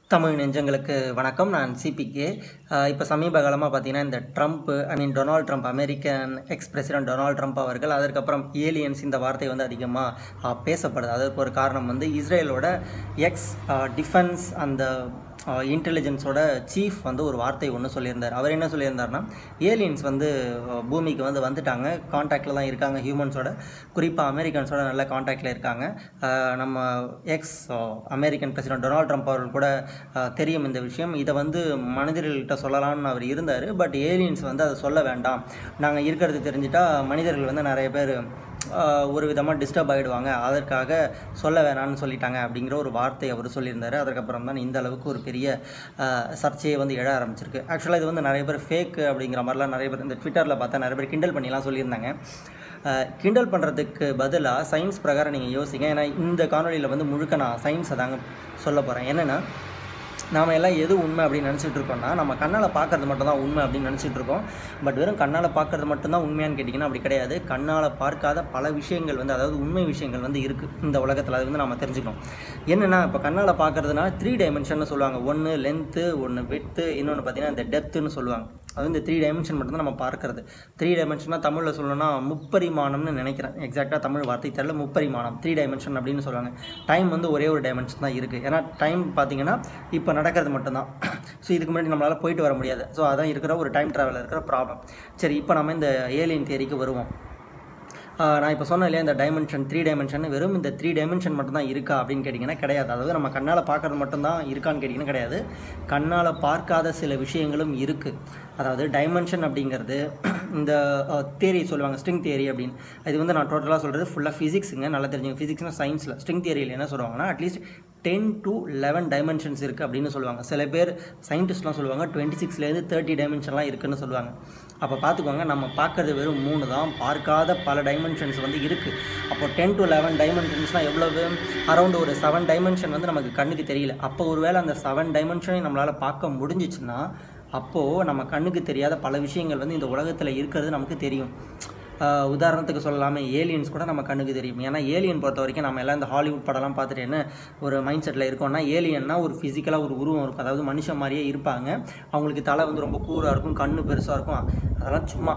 தமிழ் நெஞ்சங்களுக்கு வணக்கம் நான் சிபிகே இப்போ சமீப காலமாக பார்த்தீங்கன்னா இந்த Trump I mean Donald Trump American ex president Donald Trump அவர்கள் அதற்கப்புறம் ஏலியன்ஸ் இந்த வார்த்தை வந்து அதிகமாக பேசப்படுது அதற்கு ஒரு காரணம் வந்து இஸ்ரேலோட எக்ஸ் டிஃபென்ஸ் அந்த இன்டெலிஜென்ஸோட சீஃப் வந்து ஒரு வார்த்தை ஒன்று சொல்லியிருந்தார் அவர் என்ன சொல்லியிருந்தாருன்னா ஏலியன்ஸ் வந்து அஹ், பூமிக்கு வந்து வந்துட்டாங்க காண்டாக்டில் தான் இருக்காங்க ஹியூமன்ஸோட குறிப்பாக அமெரிக்கன்ஸோட நல்ல காண்டாக்டில் இருக்காங்க அஹ், நம்ம ex American president Donald Trump அவர்கள் கூட அஹ், தெரியும் இந்த விஷயம் இதை வந்து மனிதர்கள்கிட்ட சொல்லலாம்னு அவர் இருந்தார் பட் ஏலியன்ஸ் வந்து அதை சொல்ல வேண்டாம் நாங்கள் இருக்கிறது தெரிஞ்சிட்டா மனிதர்கள் வந்து நிறைய பேர் ஆஹ் ஒரு விதமாக டிஸ்டர்ப் ஆகிடுவாங்க அதற்காக சொல்ல வேணாம்னு சொல்லிட்டாங்க அப்படிங்கிற ஒரு வார்த்தை அவர் சொல்லியிருந்தாரு அதுக்கப்புறம் தான் இந்த அளவுக்கு ஒரு பெரிய ஆஹ் சர்ச்சையே வந்து எழ ஆரம்பிச்சிருக்கு ஆக்சுவலாக இது வந்து நிறைய பேர் ஃபேக் அப்படிங்கிற மாதிரிலாம் நிறைய பேர் இந்த ட்விட்டரில் பார்த்தா நிறைய பேர் கிண்டல் பண்ணிலாம் சொல்லியிருந்தாங்க ஆஹ் கிண்டல் பண்ணுறதுக்கு பதிலாக சயின்ஸ் பிரகாரம் நீங்கள் யோசிங்க ஏன்னா இந்த காணொலியில் வந்து முழுக்க நான் சயின்ஸை தாங்க சொல்ல போகிறேன் என்னென்னா நாம எல்லாம் எது உண்மை அப்படின்னு நினச்சிட்டு இருக்கோம்னா நம்ம கண்ணால் பார்க்கறது மட்டும் தான் உண்மை அப்படின்னு நினச்சிட்டு இருக்கோம் பட் வெறும் கண்ணால் பார்க்கறது மட்டும்தான் உண்மையான்னு கேட்டிங்கன்னா அப்படி கிடையாது கண்ணால் பார்க்காத பல விஷயங்கள் வந்து அதாவது உண்மை விஷயங்கள் வந்து இருக்குது இந்த உலகத்தில் அது வந்து நம்ம தெரிஞ்சுக்கணும் என்னென்னா இப்போ கண்ணால் பார்க்கறதுனா த்ரீ டைமென்ஷன் சொல்லுவாங்க ஒன்று லென்த்து ஒன்று வித்து இன்னொன்று பார்த்தீங்கன்னா இந்த டெப்த்துன்னு சொல்லுவாங்க அது இந்த த்ரீ டைமென்ஷன் மட்டும் தான் நம்ம பார்க்கறது த்ரீ டைமென்ஷனாக தமிழில் சொல்லணும்னா முப்பரிமாணம்னு நினைக்கிறேன் எக்ஸாக்டாக தமிழ் வார்த்தை தெரியல முப்பரிமாணம் த்ரீ டைமென்ஷன் அப்படின்னு சொல்லுவாங்க டைம் வந்து ஒரே ஒரு டைமென்ஷன் தான் இருக்குது ஏன்னா டைம் பார்த்தீங்கன்னா இப்போ நடக்கிறது மட்டும்தான் ஸோ இதுக்கு முன்னாடி நம்மளால் போயிட்டு வர முடியாது ஸோ அதான் இருக்கிற ஒரு டைம் ட்ராவலில் இருக்கிற ப்ராப்ளம் சரி இப்போ நம்ம இந்த ஏலியன் தியரிக்கு வருவோம் ஆஹ் நான் இப்போ சொன்னேன் இல்லையா இந்த டைமென்ஷன் த்ரீ டைமென்ஷன் வெறும் இந்த த்ரீ டைமென்ஷன் மட்டும் தான் இருக்கா அப்படின்னு கேட்டிங்கன்னா கிடையாது அதாவது நம்ம கண்ணால் பார்க்கறது மட்டும்தான் இருக்கான்னு கேட்டிங்கன்னா கிடையாது கண்ணால் பார்க்காத சில விஷயங்களும் இருக்குது அதாவது டைமென்ஷன் அப்படிங்கிறது இந்த தேரி சொல்லுவாங்க ஸ்ட்ரிங் தியரி அப்படின்னு இது வந்து நான் டோட்டலாக சொல்கிறது ஃபுல்லாக ஃபிசிக்ஸுங்க நல்லா தெரிஞ்சுங்க ஃபிசிக்ஸ்னா சயின்ஸில் ஸ்ட்ரிங் தியரியில் என்ன சொல்லுவாங்கன்னா at least ten to eleven dimensions இருக்குது அப்படின்னு சொல்லுவாங்க சில பேர் சயின்டிஸ்ட்லாம் சொல்லுவாங்க டுவெண்ட்டி சிக்ஸ்லேருந்து தேர்ட்டி டைமென்ஷன்லாம் இருக்குன்னு சொல்லுவாங்க அப்போ பார்த்துக்கோங்க நம்ம பார்க்கறது வெறும் மூணு தான் பார்க்காத பல டைமென்ஷன்ஸ் வந்து இருக்குது அப்போ டென் டு லெவன் டைமென்ஷன்ஸ்னால் எவ்வளவு அரௌண்ட் ஒரு செவன் டைமென்ஷன் வந்து நமக்கு கண்ணுக்கு தெரியல அப்போ ஒருவேளை அந்த செவன் டைமென்ஷனையும் நம்மளால் பார்க்க முடிஞ்சிச்சுன்னா அப்போது நம்ம கண்ணுக்கு தெரியாத பல விஷயங்கள் வந்து இந்த உலகத்தில் இருக்கிறது நமக்கு தெரியும் ஆஹ் உதாரணத்துக்கு சொல்லலாமே ஏலியன்ஸ் கூட நம்ம கண்ணுக்கு தெரியும் ஏன்னா ஏலியன் பொறுத்த வரைக்கும் நம்ம எல்லாம் இந்த ஹாலிவுட் படம்லாம் பார்த்துட்டு என்ன ஒரு மைண்ட் செட்டில் இருக்கோம்னா ஏலியன்னா ஒரு ஃபிசிக்கலாக ஒரு உருவம் இருக்கும் அதாவது மனுஷன் மாதிரியே இருப்பாங்க அவங்களுக்கு தலை வந்து ரொம்ப கூராக இருக்கும் கண்ணு பெருசாக இருக்கும் அதெல்லாம் சும்மா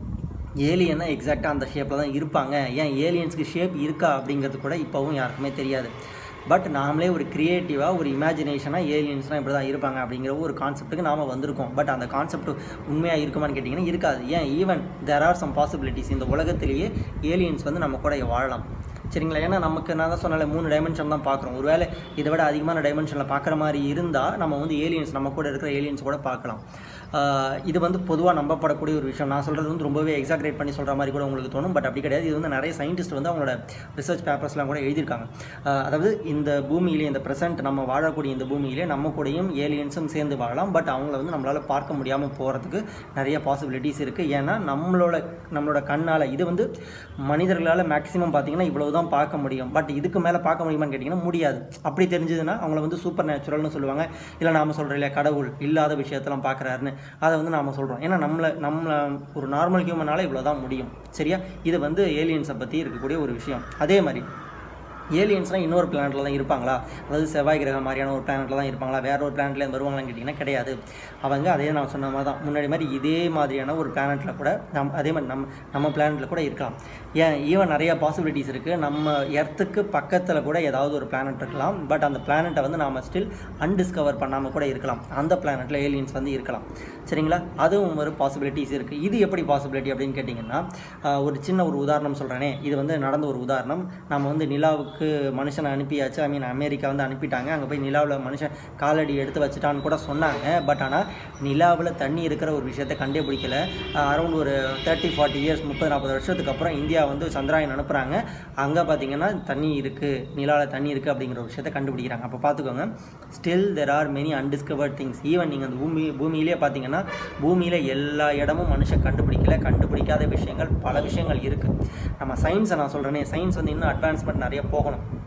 ஏலியன்னா எக்ஸாக்டாக அந்த ஷேப்பில் தான் இருப்பாங்க ஏன் ஏலியன்ஸ்க்கு ஷேப் இருக்கா அப்படிங்கிறது கூட இப்போவும் யாருக்குமே தெரியாது பட் நாமளே ஒரு க்ரியேட்டிவாக ஒரு இமேஜினேஷனாக ஏலியன்ஸ்லாம் இப்படி தான் இருப்பாங்க அப்படிங்கிற ஒரு கான்செப்ட்டுக்கு நாம் வந்திருக்கோம் பட் அந்த கான்செப்ட் உண்மையாக இருக்குமான்னு கேட்டிங்கன்னா இருக்காது ஏன் even there are some possibilities இந்த உலகத்திலேயே ஏலியன்ஸ் வந்து நம்ம கூட வாழலாம் சரிங்களா ஏன்னா நமக்கு நான் தான் சொன்னால மூணு டைமென்ஷன் தான் பார்க்குறோம் ஒருவேளை இதை விட அதிகமான டைமென்ஷனில் பார்க்குற மாதிரி இருந்தால் நம்ம வந்து ஏலியன்ஸ் நம்ம கூட இருக்கிற ஏலியன்ஸ் கூட பார்க்கலாம் ஆஹ் இது வந்து பொதுவாக நம்பப்படக்கூடிய ஒரு விஷயம் நான் சொல்கிறது வந்து ரொம்பவே எக்ஸாக்ரேட் பண்ணி சொல்கிற மாதிரி கூட உங்களுக்கு தோணும் பட் அப்படி கிடையாது இது வந்து நிறைய சயின்டிஸ்ட் வந்து அவங்களோட ரிசர்ச் பேப்பர்ஸ்லாம் கூட எழுதியிருக்காங்க ஆஹ் அதாவது இந்த பூமியிலே இந்த ப்ரெசென்ட் நம்ம வாழக்கூடிய இந்த பூமியிலே நம்ம கூடயும் ஏலியன்ஸும் சேர்ந்து வாழலாம் பட் அவங்கள வந்து நம்மளால் பார்க்க முடியாமல் போகிறதுக்கு நிறைய பாசிபிலிட்டிஸ் இருக்குது ஏன்னா நம்மளோட நம்மளோட கண்ணால் இது வந்து மனிதர்களால் மேக்ஸிமம் பார்த்தீங்கன்னா இவ்வளவு தான் பார்க்க முடியும் பட் இதுக்கு மேலே பார்க்க முடியுமான்னு கேட்டிங்கன்னா முடியாது அப்படி தெரிஞ்சதுன்னா அவங்கள வந்து சூப்பர் நேச்சுரல்னு சொல்லுவாங்க இல்லை நாம சொல்கிறோம் இல்லையா கடவுள் இல்லாத விஷயத்தெல்லாம் பார்க்குறாருன்னு அதை வந்து நாம சொல்கிறோம் ஏன்னா நம்மளை நம்மளை ஒரு நார்மல் ஹியூமனால இவ்வளோ தான் முடியும் சரியா இது வந்து ஏலியன்ஸை பற்றி இருக்கக்கூடிய ஒரு விஷயம் அதே மாதிரி ஏலியன்ஸ்லாம் இன்னொரு பிளானட்டில் தான் இருப்பாங்களா அதாவது செவ்வாய் கிரகம் மாதிரியான ஒரு பிளானட்டில் தான் இருப்பாங்களா வேற ஒரு பிளானட்லேருந்து வருவாங்களான்னு கேட்டிங்கன்னா கிடையாது அவங்க அதே நான் சொன்ன மாதிரி தான் முன்னாடி மாதிரி இதே மாதிரியான ஒரு பிளானட்டில் கூட நம் அதே மாதிரி நம்ம நம்ம பிளானட்டில் கூட இருக்கலாம் ஏன் ஈவன் நிறைய பாசிபிலிட்டிஸ் இருக்குது நம்ம எர்த்துக்கு பக்கத்தில் கூட ஏதாவது ஒரு பிளானட் இருக்கலாம் பட் அந்த பிளானட்டை வந்து நாம் ஸ்டில் அன்டிஸ்கவர் பண்ணாமல் கூட இருக்கலாம் அந்த பிளானட்டில் ஏலியன்ஸ் வந்து இருக்கலாம் சரிங்களா அதுவும் ஒரு பாசிபிலிட்டிஸ் இருக்குது இது எப்படி பாசிபிலிட்டி அப்படின்னு கேட்டிங்கன்னா ஆஹ் ஒரு சின்ன ஒரு உதாரணம் சொல்கிறேனே இது வந்து நடந்த ஒரு உதாரணம் நம்ம வந்து நிலாவுக்கு மனுஷனை அனுப்பியாச்சு ஐ மீன் அமெரிக்கா வந்து அனுப்பிட்டாங்க அங்கே போய் நிலாவில் மனுஷன் காலடி எடுத்து வச்சுட்டான்னு கூட சொன்னாங்க பட் ஆனால் நிலாவில் தண்ணி இருக்கிற ஒரு விஷயத்தை கண்டே பிடிக்கல அரௌண்ட் ஒரு தேர்ட்டி ஃபார்ட்டி இயர்ஸ் முப்பது நாற்பது வருஷத்துக்கு அப்புறம் இந்தியா வந்து சந்திராயன் அனுப்புகிறாங்க அங்கே பார்த்தீங்கன்னா தண்ணி இருக்குது நிலாவில் தண்ணி இருக்குது அப்படிங்கிற ஒரு விஷயத்தை கண்டுபிடிக்கிறாங்க அப்போ பார்த்துக்கோங்க still there are many undiscovered things even நீங்கள் அந்த பூமி பூமியிலே பார்த்தீங்கன்னா பூமியில் எல்லா இடமும் மனுஷன் கண்டுபிடிக்கல கண்டுபிடிக்காத விஷயங்கள் பல விஷயங்கள் இருக்குது நம்ம சயின்ஸை நான் சொல்கிறேனே சயின்ஸ் வந்து இன்னும் அட்வான்ஸ்மெண்ட் நிறைய போகணும்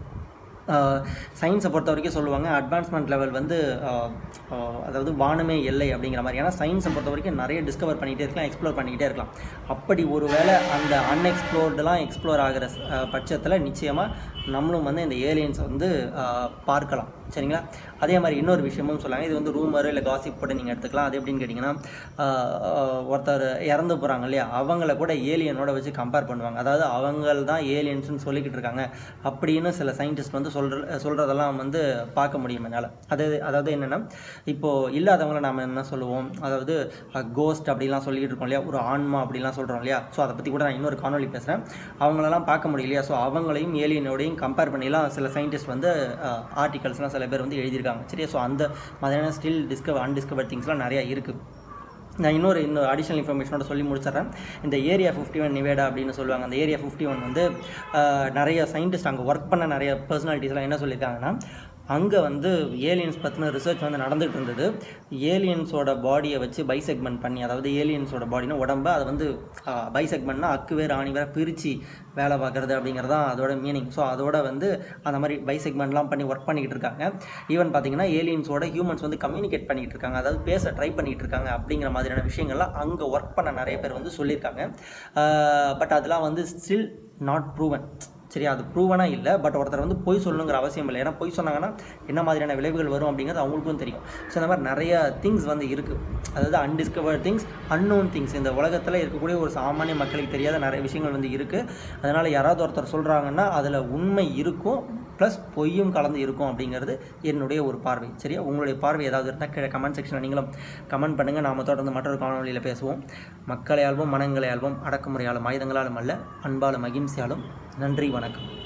சயின்ஸை பொறுத்த வரைக்கும் சொல்லுவாங்க அட்வான்ஸ்மெண்ட் லெவல் வந்து ஆஹ், ஆஹ், அதாவது வானமே எல்லை அப்படிங்கிற மாதிரி ஏன்னா சயின்ஸை பொறுத்த வரைக்கும் நிறைய டிஸ்கவர் பண்ணிகிட்டே இருக்கலாம் எக்ஸ்ப்ளோர் பண்ணிக்கிட்டே இருக்கலாம் அப்படி ஒருவேளை அந்த அன்எக்ஸ்ப்ளோர்டெலாம் எக்ஸ்ப்ளோர் ஆகிற பட்சத்தில் நிச்சயமாக நம்மளும் வந்து இந்த ஏலியன்ஸை வந்து ஆஹ், பார்க்கலாம் சரிங்களா அதே மாதிரி இன்னொரு விஷயமும் சொல்லாங்க இது வந்து ரூமர் இல்லை காசிப் போட்டு நீங்கள் எடுத்துக்கலாம் அது எப்படின்னு கேட்டிங்கன்னா ஆஹ், ஒருத்தர் இறந்து போகிறாங்க இல்லையா அவங்கள கூட ஏலியனோட வச்சு கம்பேர் பண்ணுவாங்க அதாவது அவங்கள் தான் ஏலியன்ஸ்னு சொல்லிக்கிட்டு இருக்காங்க அப்படின்னு சில சயின்டிஸ்ட் வந்து சொல்கிற சொல்கிறதெல்லாம் வந்து பார்க்க முடியும் என்னால் அது அதாவது என்னென்னா இப்போது இல்லாதவங்கள நாம் என்ன சொல்லுவோம் அதாவது கோஸ்ட் அப்படிலாம் சொல்லிட்டு இருக்கோம் இல்லையா ஒரு ஆன்மா அப்படிலாம் சொல்கிறோம் இல்லையா ஸோ அதை பற்றி கூட நான் இன்னொரு காணொலி பேசுகிறேன் அவங்களெல்லாம் பார்க்க முடியலையா ஸோ அவங்களையும் ஏலியனோடையும் கம்பேர் பண்ணிலாம் சில சயின்டிஸ்ட் வந்து ஆர்டிகல்ஸ்லாம் சில பேர் வந்து எழுதியிருக்காங்க சரியா ஸோ அந்த மாதிரியான ஸ்டில் டிஸ்கவர் அன்டிஸ்கவர் திங்ஸ்லாம் நிறையா இருக்குது நான் இன்னொரு இன்னொரு அடிஷனல் இன்ஃபர்மேஷனோட சொல்லி முடிச்சிடுறேன் இந்த ஏரியா ஃபிஃப்டி ஒன் நிவேடா அப்படின்னு சொல்லுவாங்க அந்த ஏரியா ஃபிஃப்டி ஒன் வந்து ஆஹ், நிறைய சயின்டிஸ்ட் அங்கே ஒர்க் பண்ண நிறைய பர்சனாலிட்டிஸ்லாம் என்ன சொல்லியிருக்காங்கன்னா அங்கே வந்து ஏலியன்ஸ் பற்றின ரிசர்ச் வந்து நடந்துகிட்டு இருந்தது ஏலியன்ஸோட பாடியை வச்சு பைசெக்மெண்ட் பண்ணி அதாவது ஏலியன்ஸோட பாடினா உடம்ப அதை வந்து பைசெக்மெண்ட்னா அக்கு வேறு ஆணி வேறு பிரித்து வேலை பார்க்குறது அப்படிங்கிறது தான் அதோட மீனிங் ஸோ அதோட வந்து அந்த மாதிரி பைசெக்மெண்ட்லாம் பண்ணி ஒர்க் பண்ணிக்கிட்டு இருக்காங்க ஈவன் பார்த்தீங்கன்னா ஏலியன்ஸோட ஹியூமன்ஸ் வந்து கம்யூனிகேட் பண்ணிக்கிட்டு இருக்காங்க அதாவது பேச ட்ரை பண்ணிக்கிட்டு இருக்காங்க அப்படிங்கிற மாதிரியான விஷயங்கள்லாம் அங்கே ஒர்க் பண்ண நிறைய பேர் வந்து சொல்லியிருக்காங்க பட் அதெல்லாம் வந்து ஸ்டில் நாட் ப்ரூவன் சரி அது ப்ரூவனாக இல்லை பட் ஒருத்தர் வந்து பொய் சொல்லணுங்கிற அவசியம் இல்லை ஏன்னா பொய் சொன்னாங்கன்னா என்ன மாதிரியான விளைவுகள் வரும் அப்படிங்கிறது அவங்களுக்கும் தெரியும் ஸோ இந்த மாதிரி நிறைய திங்ஸ் வந்து இருக்குது அதாவது அன்டிஸ்கவர்ட் திங்ஸ் அன்னோன் திங்ஸ் இந்த உலகத்தில் இருக்கக்கூடிய ஒரு சாமானிய மக்களுக்கு தெரியாத நிறைய விஷயங்கள் வந்து இருக்குது அதனால் யாராவது ஒருத்தர் சொல்கிறாங்கன்னா அதில் உண்மை இருக்கும் ப்ளஸ் பொய்யும் கலந்து இருக்கும் அப்படிங்கிறது என்னுடைய ஒரு பார்வை சரியா உங்களுடைய பார்வை ஏதாவது இருந்தால் கீழே கமெண்ட் செக்ஷனில் நீங்களும் கமெண்ட் பண்ணுங்கள் நாம தொடர்ந்து மற்றொரு காணொலியில் பேசுவோம் மக்களை ஆள்வோம் மனங்களை ஆள்வோம் அடக்குமுறையாலும் ஆயுதங்களாலும் அல்ல அன்பாலும் அகிம்சையாலும் நன்றி வணக்கம்